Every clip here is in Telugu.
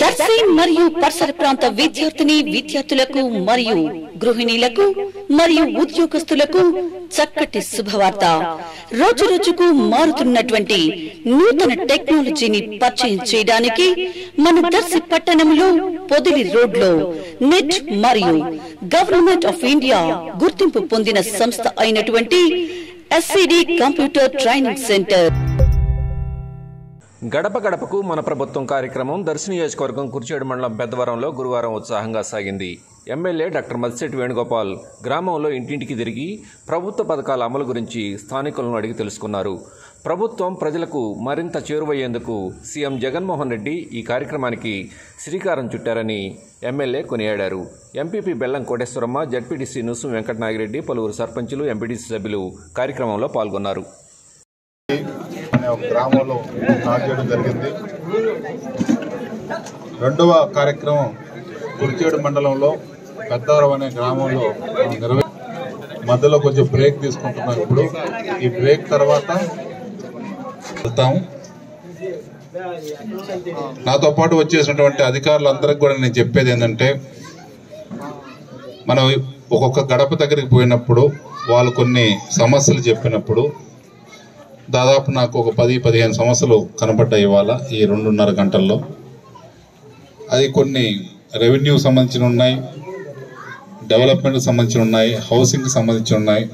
దర్శి మరియు పరిసర ప్రాంత విద్యార్థిని విద్యార్థులకు మరియు గృహిణీలకు మరియు ఉద్యోగస్తులకు చక్కటి శుభవార్త రోజు రోజుకు మారుతున్నటువంటి నూతన టెక్నాలజీని పరిచయం చేయడానికి మన దర్శి పట్టణంలో పొదిలి రోడ్లో నెట్ మరియు గవర్నమెంట్ ఆఫ్ ఇండియా గుర్తింపు పొందిన సంస్థ అయినటువంటి ఎస్సిడి కంప్యూటర్ ట్రైనింగ్ సెంటర్ గడప గడపకు మన ప్రభుత్వం కార్యక్రమం దర్శి నియోజకవర్గం కుర్చేడు మండలం పెద్దవరంలో గురువారం ఉత్సాహంగా సాగింది ఎమ్మెల్యే డాక్టర్ మత్స్యటి వేణుగోపాల్ గ్రామంలో ఇంటింటికి తిరిగి ప్రభుత్వ పథకాల అమలు గురించి స్థానికులను అడిగి తెలుసుకున్నారు ప్రభుత్వం ప్రజలకు మరింత చేరువయ్యేందుకు సీఎం జగన్మోహన్ రెడ్డి ఈ కార్యక్రమానికి శ్రీకారం చుట్టారని ఎమ్మెల్యే కొనియాడారు ఎంపీపీ బెల్లం కోటేశ్వరమ్మ జడ్పీటీసీ నుసు వెంకటనాగిరెడ్డి పలువురు సర్పంచులు ఎంపీటీసీ సభ్యులు కార్యక్రమంలో పాల్గొన్నారు అనే ఒక గ్రామంలో స్టార్ట్ చేయడం జరిగింది రెండవ కార్యక్రమం కురిచేడు మండలంలో పెద్దవరం అనే గ్రామంలో మనం నిర్వహి మధ్యలో కొంచెం బ్రేక్ తీసుకుంటున్నాం ఇప్పుడు ఈ బ్రేక్ తర్వాత వెళ్తాం నాతో పాటు వచ్చేసినటువంటి అధికారులందరికీ కూడా నేను చెప్పేది ఏంటంటే మనం ఒక్కొక్క గడప దగ్గరికి పోయినప్పుడు వాళ్ళు కొన్ని సమస్యలు చెప్పినప్పుడు దాదాపు నాకు ఒక పది పదిహేను సమస్యలు కనపడ్డాయి ఇవాళ ఈ రెండున్నర గంటల్లో అది కొన్ని రెవెన్యూ సంబంధించిన ఉన్నాయి డెవలప్మెంట్కి సంబంధించి ఉన్నాయి హౌసింగ్కి సంబంధించి ఉన్నాయి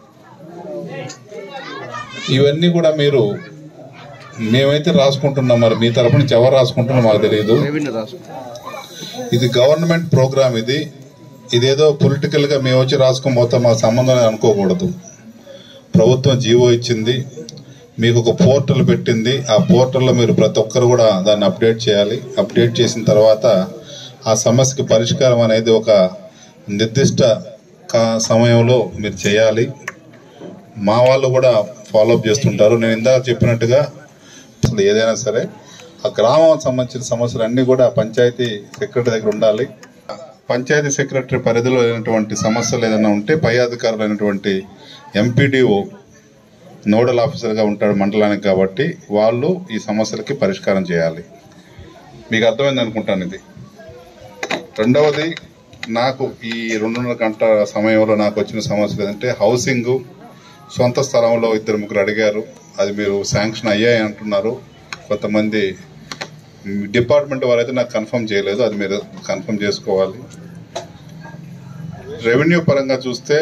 ఇవన్నీ కూడా మీరు మేమైతే రాసుకుంటున్నాం మరి మీ తరపు నుంచి ఎవరు రాసుకుంటున్నారో మాకు తెలియదు ఇది గవర్నమెంట్ ప్రోగ్రామ్ ఇది ఇదేదో పొలిటికల్ గా మేము వచ్చి రాసుకొని పోతాం మాకు సంబంధం లేదు అనుకోకూడదు ప్రభుత్వం జీవో ఇచ్చింది మీకు ఒక పోర్టల్ పెట్టింది ఆ పోర్టల్లో మీరు ప్రతి ఒక్కరు కూడా దాన్ని అప్డేట్ చేయాలి అప్డేట్ చేసిన తర్వాత ఆ సమస్యకి పరిష్కారం అనేది ఒక నిర్దిష్ట కా- సమయంలో మీరు చేయాలి మా వాళ్ళు కూడా ఫాలోఅప్ చేస్తుంటారు నేను ఇందాక చెప్పినట్టుగా అసలు ఏదైనా సరే ఆ గ్రామం సంబంధించిన సమస్యలు అన్ని కూడా పంచాయతీ సెక్రటరీ దగ్గర ఉండాలి పంచాయతీ సెక్రటరీ పరిధిలో లేనటువంటి సమస్యలు ఏదైనా ఉంటే పై అధికారులు అయినటువంటి ఎంపీడీఓ నోడల్ ఆఫీసర్గా ఉంటాడు మండలానికి కాబట్టి వాళ్ళు ఈ సమస్యలకి పరిష్కారం చేయాలి మీకు అర్థమైంది అనుకుంటాను ఇది రెండవది నాకు ఈ రెండున్నర గంటల సమయంలో నాకు వచ్చిన సమస్యలు ఏంటంటే హౌసింగ్ సొంత స్థలంలో ఇద్దరు ముగ్గురు అడిగారు అది మీరు శాంక్షన్ అయ్యాయి అంటున్నారు కొంతమంది డిపార్ట్మెంట్ వారైతే నాకు కన్ఫర్మ్ చేయలేదు అది మీరు కన్ఫర్మ్ చేసుకోవాలి రెవెన్యూ పరంగా చూస్తే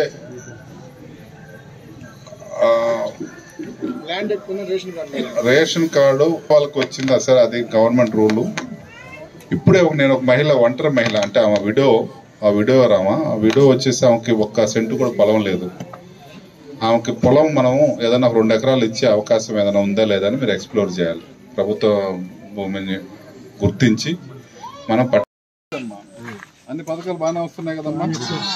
ఆ, రేషన్ కార్డు వాళ్ళకి వచ్చిందా సార్ అది గవర్నమెంట్ రూల్ ఇప్పుడే ఒక నేను ఒక మహిళ ఒంటరి మహిళ అంటే ఆమె విడో ఆ విడో రామా ఆ విడో వచ్చేసి ఆమెకి ఒక్క సెంటు కూడా పొలం లేదు ఆమెకి పొలం మనం ఏదైనా ఒక రెండు ఎకరాలు ఇచ్చే అవకాశం ఏదైనా ఉందా లేదా అని మీరు ఎక్స్ప్లోర్ చేయాలి ప్రభుత్వ భూమిని గుర్తించి మనం పట్ట అన్ని పథకాలు బాగానే వస్తున్నాయి కదమ్మా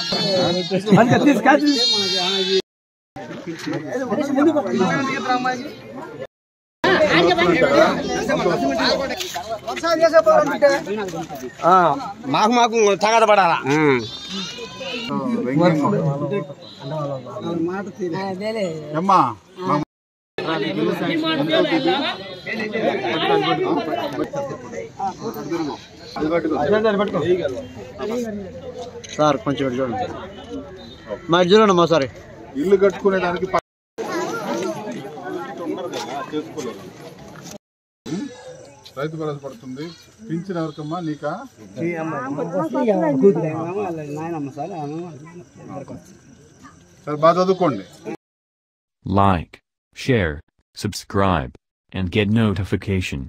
మాకు మాకు తగద పడాలా అమ్మా సార్ కొంచెం ఇటు చూడండి మా ఇటు చూడండి మా సార్ ఇల్లు కట్టుకునే దానికి ప- రైతు భరోసా పడుతుంది పింఛన్ ఎవరికమ్మా నీకా సరే బాగా చదువుకోండి Like, share, subscribe, and get notification.